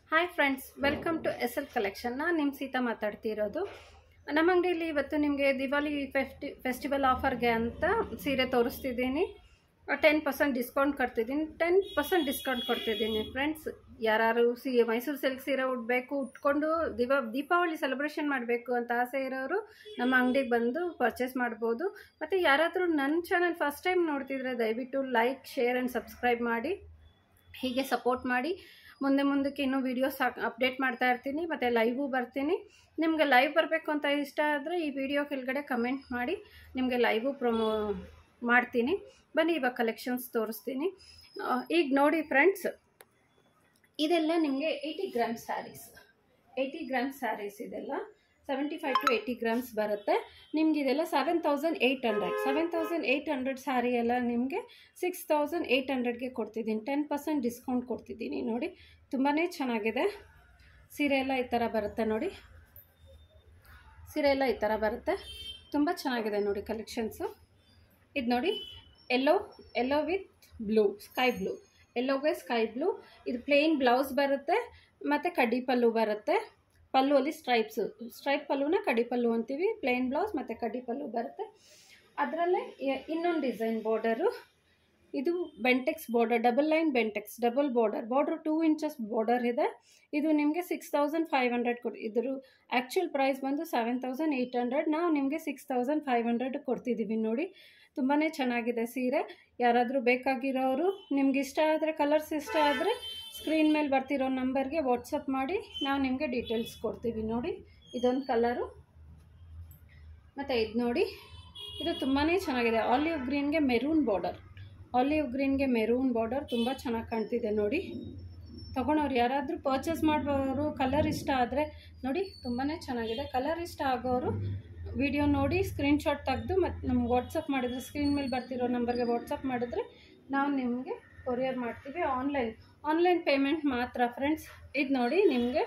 hi friends welcome to S L collection ನಾನು ನಿಮ್ಮ ಸೀತಾ ಮಾತಾಡ್ತಿರೋದು ನಮ್ಮ ಅಂಗಡಿಯಲ್ಲಿ ಇವತ್ತು ನಿಮಗೆ ದಿವಾಲಿ ಫೆಸ್ಟಿ ಫೆಸ್ಟಿವಲ್ ಆಫರ್ಗೆ ಅಂತ ಸೀರೆ ತೋರಿಸ್ತಿದ್ದೀನಿ ಟೆನ್ ಪರ್ಸೆಂಟ್ ಡಿಸ್ಕೌಂಟ್ ಕೊಡ್ತಿದ್ದೀನಿ ಟೆನ್ ಪರ್ಸೆಂಟ್ ಡಿಸ್ಕೌಂಟ್ ಕೊಡ್ತಿದ್ದೀನಿ ಫ್ರೆಂಡ್ಸ್ ಯಾರು ಸಿ ಮೈಸೂರು ಸಿಲ್ಕ್ ಸೀರೆ ಉಡಬೇಕು ಉಟ್ಕೊಂಡು ದಿವಾ ದೀಪಾವಳಿ ಸೆಲೆಬ್ರೇಷನ್ ಮಾಡಬೇಕು ಅಂತ ಆಸೆ ಇರೋರು ನಮ್ಮ ಅಂಗಡಿಗೆ ಬಂದು ಪರ್ಚೇಸ್ ಮಾಡ್ಬೋದು ಮತ್ತು ಯಾರಾದರೂ ನನ್ನ ಚಾನಲ್ ಫಸ್ಟ್ ಟೈಮ್ ನೋಡ್ತಿದ್ರೆ ದಯವಿಟ್ಟು ಲೈಕ್ ಶೇರ್ ಆ್ಯಂಡ್ ಸಬ್ಸ್ಕ್ರೈಬ್ ಮಾಡಿ ಹೀಗೆ ಸಪೋರ್ಟ್ ಮಾಡಿ ಮುಂದೆ ಮುಂದಕ್ಕೆ ಇನ್ನೂ ವೀಡಿಯೋಸ್ ಅಪ್ಡೇಟ್ ಮಾಡ್ತಾ ಇರ್ತೀನಿ ಮತ್ತು ಲೈವು ಬರ್ತೀನಿ ನಿಮಗೆ ಲೈವ್ ಬರಬೇಕು ಅಂತ ಇಷ್ಟ ಆದರೆ ಈ ವಿಡಿಯೋ ಕೆಳಗಡೆ ಕಮೆಂಟ್ ಮಾಡಿ ನಿಮಗೆ ಲೈವು ಪ್ರೊಮೋ ಮಾಡ್ತೀನಿ ಬನ್ನಿ ಇವಾಗ ಕಲೆಕ್ಷನ್ಸ್ ತೋರಿಸ್ತೀನಿ ಆ, ಈಗ ನೋಡಿ ಫ್ರೆಂಡ್ಸ್ ಇದೆಲ್ಲ ನಿಮಗೆ eighty gram saris eighty gram saris ಇದೆಲ್ಲ seventy five to eighty grams ಬರುತ್ತೆ ನಿಮ್ಗೆ ಇದೆಲ್ಲ seven thousand eight hundred seven thousand eight hundred sari ಎಲ್ಲ ನಿಮಗೆ ಸಿಕ್ಸ್ ತೌಸಂಡ್ ಏಯ್ಟ್ ಹಂಡ್ರೆಡ್ಗೆ ಕೊಡ್ತಿದ್ದೀನಿ ಟೆನ್ ಪರ್ಸೆಂಟ್ ಡಿಸ್ಕೌಂಟ್ ಕೊಡ್ತಿದ್ದೀನಿ ನೋಡಿ ತುಂಬಾ ಚೆನ್ನಾಗಿದೆ ಸೀರೆ ಎಲ್ಲ ಈ ಥರ ಬರುತ್ತೆ ನೋಡಿ ಸೀರೆ ಎಲ್ಲ ಈ ಥರ ಬರುತ್ತೆ ತುಂಬ ಚೆನ್ನಾಗಿದೆ ನೋಡಿ ಕಲೆಕ್ಷನ್ಸು ಇದು ನೋಡಿ yellow yellow with blue sky blue ಎಲ್ಲೋಗೆ ಸ್ಕೈ ಬ್ಲೂ ಇದು ಪ್ಲೇನ್ ಬ್ಲೌಸ್ ಬರುತ್ತೆ ಮತ್ತು ಕಡ್ಡಿ ಪಲ್ಲು ಬರುತ್ತೆ ಪಲ್ಲು ಅಲ್ಲಿ ಸ್ಟ್ರೈಪ್ಸು ಸ್ಟ್ರೈಪ್ ಪಲ್ಲುನ ಕಡ್ಡಿ ಪಲ್ಲು ಅಂತೀವಿ ಪ್ಲೇನ್ ಬ್ಲೌಸ್ ಮತ್ತು ಕಡ್ಡಿ ಪಲ್ಲು ಬರುತ್ತೆ ಅದರಲ್ಲೇ ಇನ್ನೊಂದು ಡಿಸೈನ್ ಬಾರ್ಡರು ಇದು Bentex border double line Bentex double border border two inches border ಇದೆ ಇದು ನಿಮಗೆ ಸಿಕ್ಸ್ ತೌಸಂಡ್ ಫೈವ್ ಹಂಡ್ರೆಡ್ ಕೊಡಿ ಇದ್ರ ಆ್ಯಕ್ಚುಯಲ್ ಪ್ರೈಸ್ ಬಂದು ಸೆವೆನ್ ತೌಸಂಡ್ ಏಯ್ಟ್ ಹಂಡ್ರೆಡ್ ನಾವು ನಿಮಗೆ ಸಿಕ್ಸ್ ತೌಸಂಡ್ ಫೈವ್ ಹಂಡ್ರೆಡ್ ಕೊಡ್ತಿದ್ದೀವಿ ನೋಡಿ ತುಂಬಾ ಚೆನ್ನಾಗಿದೆ ಸೀರೆ ಯಾರಾದರೂ ಬೇಕಾಗಿರೋರು ನಿಮ್ಗೆ ಇಷ್ಟ ಆದರೆ ಕಲರ್ಸ್ ಇಷ್ಟ ಆದರೆ ಸ್ಕ್ರೀನ್ ಮೇಲೆ ಬರ್ತಿರೋ ನಂಬರ್ಗೆ ವಾಟ್ಸಪ್ ಮಾಡಿ ನಾವು ನಿಮಗೆ ಡೀಟೇಲ್ಸ್ ಕೊಡ್ತೀವಿ ನೋಡಿ ಇದೊಂದು ಕಲರು ಮತ್ತು ಇದು ನೋಡಿ ಇದು ತುಂಬಾ ಚೆನ್ನಾಗಿದೆ ಆಲಿವ್ ಗ್ರೀನ್ಗೆ ಮೆರೂನ್ ಬಾರ್ಡರ್ ಆಲಿವ್ ಗ್ರೀನ್ಗೆ ಮೆರೂನ್ ಬಾರ್ಡರ್ ತುಂಬ ಚೆನ್ನಾಗಿ ಕಾಣ್ತಿದೆ ನೋಡಿ ತೊಗೊಳೋರು ಯಾರಾದರೂ ಪರ್ಚೇಸ್ ಮಾಡೋರು ಕಲರ್ ಇಷ್ಟ ಆದರೆ ನೋಡಿ ತುಂಬಾ ಚೆನ್ನಾಗಿದೆ ಕಲರ್ ಇಷ್ಟ ಆಗೋರು ವಿಡಿಯೋ ನೋಡಿ ಸ್ಕ್ರೀನ್ಶಾಟ್ ತೆಗೆದು ಮತ್ತು ನಮ್ಗೆ ವಾಟ್ಸಪ್ ಮಾಡಿದ್ರೆ ಸ್ಕ್ರೀನ್ ಮೇಲೆ ಬರ್ತಿರೋ ನಂಬರ್ಗೆ ವಾಟ್ಸಪ್ ಮಾಡಿದ್ರೆ ನಾವು ನಿಮಗೆ ಕೊರಿಯರ್ ಮಾಡ್ತೀವಿ ಆನ್ಲೈನ್ ಆನ್ಲೈನ್ ಪೇಮೆಂಟ್ ಮಾತ್ರ ಫ್ರೆಂಡ್ಸ್ ಇದು ನೋಡಿ ನಿಮಗೆ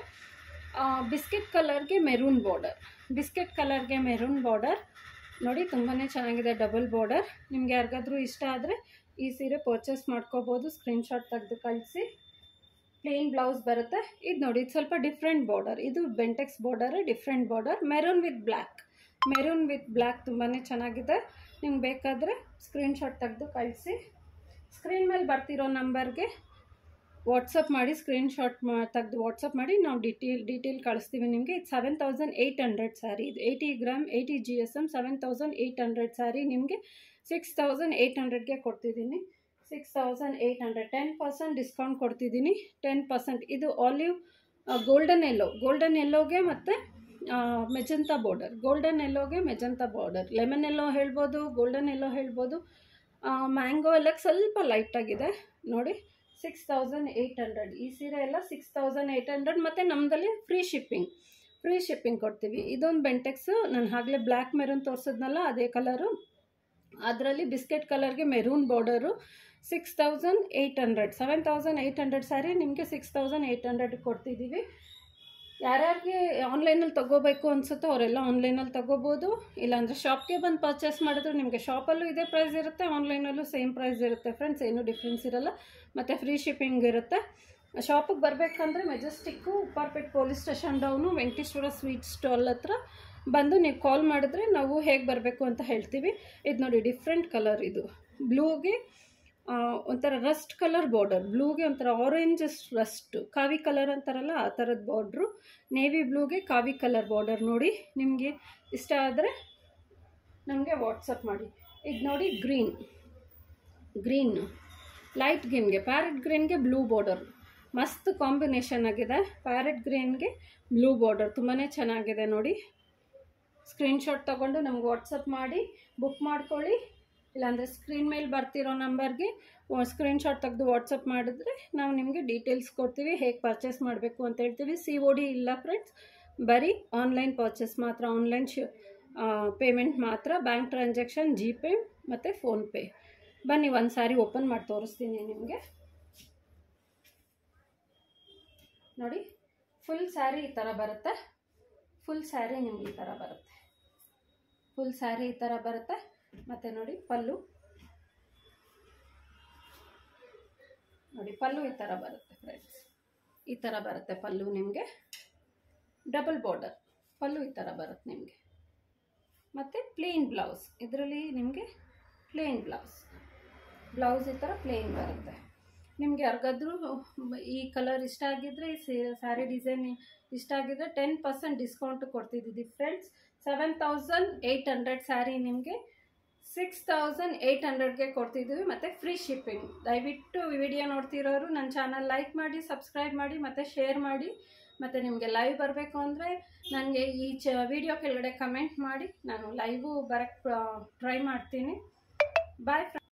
ಬಿಸ್ಕೆಟ್ ಕಲರ್ಗೆ ಮೆರೂನ್ ಬಾರ್ಡರ್ ಬಿಸ್ಕೆಟ್ ಕಲರ್ಗೆ ಮೆರೂನ್ ಬಾರ್ಡರ್ ನೋಡಿ ತುಂಬಾ ಚೆನ್ನಾಗಿದೆ ಡಬಲ್ ಬಾರ್ಡರ್ ನಿಮ್ಗೆ ಯಾರಿಗಾದ್ರೂ ಇಷ್ಟ ಆದರೆ ಈ ಸೀರೆ ಪರ್ಚೇಸ್ ಮಾಡ್ಕೋಬೋದು ಸ್ಕ್ರೀನ್ಶಾಟ್ ತೆಗೆದು ಕಳಿಸಿ ಪ್ಲೇನ್ ಬ್ಲೌಸ್ ಬರುತ್ತೆ ಇದು ನೋಡಿ ಇದು ಸ್ವಲ್ಪ ಡಿಫ್ರೆಂಟ್ ಬಾರ್ಡರ್ ಇದು Bentex border different border maroon with black maroon with black ತುಂಬಾ ಚೆನ್ನಾಗಿದೆ ನಿಮ್ಗೆ ಬೇಕಾದರೆ ಸ್ಕ್ರೀನ್ಶಾಟ್ ತೆಗೆದು ಕಳಿಸಿ ಸ್ಕ್ರೀನ್ ಮೇಲೆ ಬರ್ತಿರೋ ನಂಬರ್ಗೆ ವಾಟ್ಸಪ್ ಮಾಡಿ ಸ್ಕ್ರೀನ್ಶಾಟ್ ಮಾ ತೆಗೆದು ವಾಟ್ಸಪ್ ಮಾಡಿ ನಾವು ಡಿಟೇಲ್ ಡೀಟೇಲ್ ಕಳಿಸ್ತೀವಿ ನಿಮಗೆ ಇದು seven thousand eight hundred sari ಇದು eighty gram eighty G S M seven thousand eight hundred sari ನಿಮಗೆ ಸಿಕ್ಸ್ ತೌಸಂಡ್ ಏಯ್ಟ್ ಹಂಡ್ರೆಡ್ಗೆ ಕೊಡ್ತಿದ್ದೀನಿ six thousand eight hundred ten percent discount ಕೊಡ್ತಿದ್ದೀನಿ ಟೆನ್ ಪರ್ಸೆಂಟ್ ಇದು ಆಲಿವ್ ಗೋಲ್ಡನ್ ಎಲ್ಲೋ ಗೋಲ್ಡನ್ ಎಲ್ಲೋಗೆ ಮತ್ತು ಮೆಜಂತಾ ಬಾರ್ಡರ್ ಗೋಲ್ಡನ್ ಎಲ್ಲೋಗೆ magenta border lemon yellow ಹೇಳ್ಬೋದು golden ಎಲ್ಲೋ ಹೇಳ್ಬೋದು ಮ್ಯಾಂಗೋ ಎಲ್ಲಕ್ಕೆ ಸ್ವಲ್ಪ ಲೈಟಾಗಿದೆ ನೋಡಿ ಸಿಕ್ಸ್ ತೌಸಂಡ್ ಏಯ್ಟ್ ಹಂಡ್ರೆಡ್ ಈ ಸೀರೆ ಎಲ್ಲ ಸಿಕ್ಸ್ ತೌಸಂಡ್ ಏಯ್ಟ್ ಹಂಡ್ರೆಡ್ ಮತ್ತು ನಮ್ಮದಲ್ಲಿ ಫ್ರೀ ಶಿಪ್ಪಿಂಗ್ ಫ್ರೀ ಶಿಪ್ಪಿಂಗ್ ಕೊಡ್ತೀವಿ ಇದೊಂದು ಬೆಂಟೆಕ್ಸು ನಾನು ಆಗಲೇ ಬ್ಲ್ಯಾಕ್ ಮೆರೂನ್ ತೋರಿಸಿದ್ನಲ್ಲ ಅದೇ ಕಲರು ಅದರಲ್ಲಿ ಬಿಸ್ಕೆಟ್ ಕಲರ್ಗೆ maroon border six thousand eight hundred seven thousand eight hundred sari ನಿಮಗೆ ಸಿಕ್ಸ್ ತೌಸಂಡ್ ಏಯ್ಟ್ ಹಂಡ್ರೆಡ್ ಕೊಡ್ತಿದ್ದೀವಿ ಯಾರ್ಯಾರಿಗೆ ಆನ್ಲೈನಲ್ಲಿ ತೊಗೋಬೇಕು ಅನಿಸುತ್ತೋ ಅವರೆಲ್ಲ ಆನ್ಲೈನಲ್ಲಿ ತೊಗೋಬೋದು ಇಲ್ಲಾಂದರೆ ಶಾಪ್ಗೆ ಬಂದು ಪರ್ಚೇಸ್ ಮಾಡಿದ್ರೆ ನಿಮಗೆ ಶಾಪಲ್ಲೂ ಇದೇ ಪ್ರೈಸ್ ಇರುತ್ತೆ ಆನ್ಲೈನಲ್ಲೂ ಸೇಮ್ ಪ್ರೈಸ್ ಇರುತ್ತೆ ಫ್ರೆಂಡ್ಸ್ ಏನೂ ಡಿಫ್ರೆನ್ಸ್ ಇರಲ್ಲ ಮತ್ತು ಫ್ರೀ ಶಿಪ್ಪಿಂಗ್ ಇರುತ್ತೆ ಶಾಪಿಗೆ ಬರಬೇಕಂದ್ರೆ Majestic Upparpet police station down Venkateshwara sweet stall ಹತ್ರ ಬಂದು ನೀವು ಕಾಲ್ ಮಾಡಿದ್ರೆ ನಾವು ಹೇಗೆ ಬರಬೇಕು ಅಂತ ಹೇಳ್ತೀವಿ ಇದು ನೋಡಿ ಡಿಫ್ರೆಂಟ್ ಕಲರ್ ಇದು ಬ್ಲೂಗೆ ಒಂಥರ ರಸ್ಟ್ ಕಲರ್ ಬಾರ್ಡರ್ ಬ್ಲೂಗೆ ಒಂಥರ ಆರೆಂಜ್ ರಸ್ಟ್ ಕಾವಿ ಕಲರ್ ಅಂತಾರಲ್ಲ ಆ ಥರದ ಬಾರ್ಡ್ರು ನೇವಿ ಬ್ಲೂಗೆ ಕಾವಿ ಕಲರ್ ಬಾರ್ಡರ್ ನೋಡಿ ನಿಮಗೆ ಇಷ್ಟ ಆದರೆ ನಮಗೆ ವಾಟ್ಸಪ್ ಮಾಡಿ ಇದು ನೋಡಿ ಗ್ರೀನ್ ಗ್ರೀನ್ ಲೈಟ್ ಗ್ರೀನ್ಗೆ ಪ್ಯಾರೆಟ್ ಗ್ರೀನ್ಗೆ ಬ್ಲೂ ಬಾರ್ಡರ್ ಮಸ್ತ್ ಕಾಂಬಿನೇಷನ್ ಆಗಿದೆ ಪ್ಯಾರೆಟ್ ಗ್ರೀನ್ಗೆ ಬ್ಲೂ ಬಾರ್ಡರ್ ತುಂಬಾ ಚೆನ್ನಾಗಿದೆ ನೋಡಿ ಸ್ಕ್ರೀನ್ಶಾಟ್ ತೊಗೊಂಡು ನಮ್ಗೆ ವಾಟ್ಸಪ್ ಮಾಡಿ ಬುಕ್ ಮಾಡ್ಕೊಳ್ಳಿ ಇಲ್ಲಾಂದರೆ ಸ್ಕ್ರೀನ್ ಮೇಲೆ ಬರ್ತಿರೋ ನಂಬರ್ಗೆ ಸ್ಕ್ರೀನ್ಶಾಟ್ ತೆಗೆದು ವಾಟ್ಸಪ್ ಮಾಡಿದ್ರೆ ನಾವು ನಿಮಗೆ ಡೀಟೇಲ್ಸ್ ಕೊಡ್ತೀವಿ ಹೇಗೆ ಪರ್ಚೇಸ್ ಮಾಡಬೇಕು ಅಂತ ಹೇಳ್ತೀವಿ ಸಿ ಒ ಡಿ ಇಲ್ಲ ಫ್ರೆಂಡ್ಸ್ ಬರೀ ಆನ್ಲೈನ್ ಪರ್ಚೇಸ್ ಮಾತ್ರ ಆನ್ಲೈನ್ ಶ್ ಪೇಮೆಂಟ್ ಮಾತ್ರ ಬ್ಯಾಂಕ್ ಟ್ರಾನ್ಸಾಕ್ಷನ್ ಜಿ ಪೇ ಮತ್ತು ಫೋನ್ಪೇ ಬನ್ನಿ ಒಂದು ಸಾರಿ ಓಪನ್ ಮಾಡಿ ತೋರಿಸ್ತೀನಿ ನಿಮಗೆ ನೋಡಿ ಫುಲ್ ಸ್ಯಾರಿ ಈ ಥರ ಬರುತ್ತೆ ಫುಲ್ ಸ್ಯಾರಿ ನಿಮ್ಗೆ ಈ ಥರ ಬರುತ್ತೆ ಫುಲ್ ಸ್ಯಾರಿ ಈ ಥರ ಬರುತ್ತೆ ಮತ್ತು ನೋಡಿ ಪಲ್ಲು ನೋಡಿ ಪಲ್ಲು ಈ ಥರ ಬರುತ್ತೆ ಫ್ರೆಂಡ್ಸ್ ಈ ಥರ ಬರುತ್ತೆ ಪಲ್ಲು ನಿಮಗೆ ಡಬಲ್ ಬಾರ್ಡರ್ ಪಲ್ಲು ಈ ಥರ ಬರುತ್ತೆ ನಿಮಗೆ ಮತ್ತು ಪ್ಲೇನ್ ಬ್ಲೌಸ್ ಇದರಲ್ಲಿ ನಿಮಗೆ ಪ್ಲೇನ್ ಬ್ಲೌಸ್ ಬ್ಲೌಸ್ ಈ ಥರ ಪ್ಲೇನ್ ಬರುತ್ತೆ ನಿಮಗೆ ಯಾರಿಗಾದ್ರೂ ಈ ಕಲರ್ ಇಷ್ಟ ಆಗಿದ್ದರೆ ಈ ಸ್ಯಾರಿ ಡಿಸೈನ್ ಇಷ್ಟ ಆಗಿದ್ದರೆ ಟೆನ್ ಪರ್ಸೆಂಟ್ ಡಿಸ್ಕೌಂಟ್ ಕೊಡ್ತಿದ್ದೀವಿ friends seven thousand eight hundred sari ನಿಮಗೆ ಸಿಕ್ಸ್ ತೌಸಂಡ್ ಏಯ್ಟ್ ಹಂಡ್ರೆಡ್ಗೆ ಕೊಡ್ತಿದ್ದೀವಿ ಮತ್ತು ಫ್ರೀ ಶಿಪ್ಪಿಂಗ್ ದಯವಿಟ್ಟು ವಿಡಿಯೋ ನೋಡ್ತಿರೋರು ನನ್ನ ಚಾನಲ್ ಲೈಕ್ ಮಾಡಿ ಸಬ್ಸ್ಕ್ರೈಬ್ ಮಾಡಿ ಮತ್ತು ಶೇರ್ ಮಾಡಿ ಮತ್ತು ನಿಮಗೆ ಲೈವ್ ಬರಬೇಕು ಅಂದರೆ ನನಗೆ ಈ ಚ ವಿಡಿಯೋ ಕೆಳಗಡೆ ಕಮೆಂಟ್ ಮಾಡಿ ನಾನು ಲೈವು ಬರೋಕ್ಕೆ ಟ್ರೈ ಮಾಡ್ತೀನಿ ಬಾಯ್